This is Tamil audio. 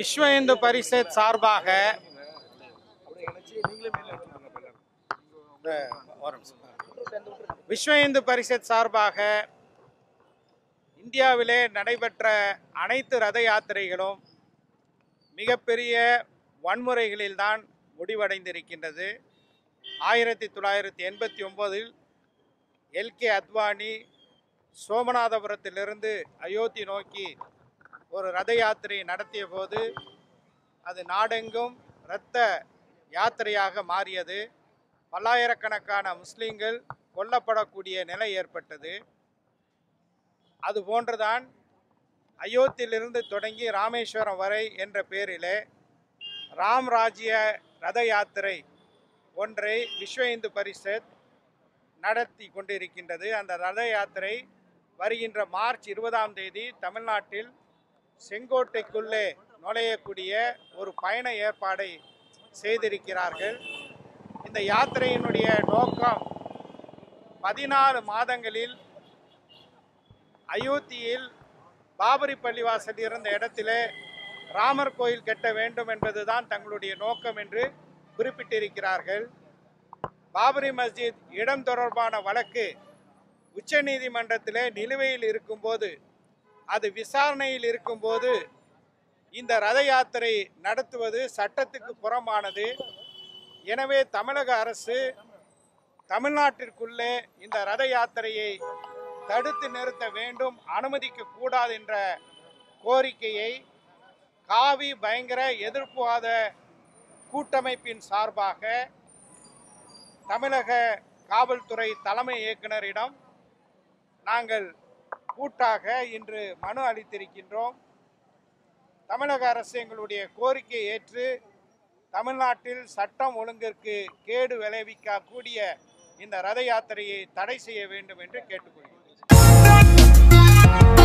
விஸ்வ இந்து பரிஷத் சார்பாக ஒரு நிமிஷம். விஸ்வ இந்து பரிஷத் சார்பாக இந்தியாவிலே நடைபெற்ற அனைத்து ரத யாத்திரைகளும் மிகப்பெரிய வன்முறைகளில்தான் முடிவடைந்திருக்கின்றது ஆயிரத்தி தொள்ளாயிரத்தி எண்பத்தி ஒம்போதில் எல்கே அத்வானி சோமநாதபுரத்திலிருந்து அயோத்தி நோக்கி ஒரு ரத யாத்திரை நடத்திய போது அது நாடெங்கும் இரத்த யாத்திரையாக மாறியது பல்லாயிரக்கணக்கான முஸ்லீம்கள் கொல்லப்படக்கூடிய நிலை ஏற்பட்டது அது போன்றுதான் அயோத்தியிலிருந்து தொடங்கி ராமேஸ்வரம் வரை என்ற பெயரிலே ராம் ராஜ்ய ரத யாத்திரை ஒன்றை விஸ்வ இந்து பரிஷத் நடத்தி கொண்டிருக்கின்றது அந்த ரத யாத்திரை வருகின்ற மார்ச் இருபதாம் தேதி தமிழ்நாட்டில் செங்கோட்டைக்குள்ளே நுழையக்கூடிய ஒரு பயண ஏற்பாடை செய்திருக்கிறார்கள் இந்த யாத்திரையினுடைய நோக்கம் பதினாலு மாதங்களில் அயோத்தியில் பாபரி பள்ளிவாசல் இருந்த இடத்திலே ராமர் கோயில் கட்ட வேண்டும் என்பதுதான் தங்களுடைய நோக்கம் என்று குறிப்பிட்டிருக்கிறார்கள் பாபரி மஸ்ஜித் இடம் தொடர்பான வழக்கு உச்சநீதிமன்றத்திலே நிலுவையில் இருக்கும்போது அது விசாரணையில் இருக்கும்போது இந்த ரத யாத்திரை நடத்துவது சட்டத்துக்கு புறமானது எனவே தமிழக அரசு தமிழ்நாட்டிற்குள்ளே இந்த ரத யாத்திரையை தடுத்து நிறுத்த வேண்டும் அனுமதிக்க கூடாது என்ற கோரிக்கையை காவி பயங்கர எதிர்ப்புவாத கூட்டமைப்பின் சார்பாக தமிழக காவல்துறை தலைமை இயக்குனரிடம் நாங்கள் கூட்டாக இன்று மனு அளித்திருக்கின்றோம் தமிழக அரசு எங்களுடைய கோரிக்கை ஏற்று தமிழ்நாட்டில் சட்டம் ஒழுங்கிற்கு கேடு விளைவிக்கக்கூடிய இந்த ரத யாத்திரையை தடை செய்ய வேண்டும் என்று கேட்டுக்கொள்கிறேன்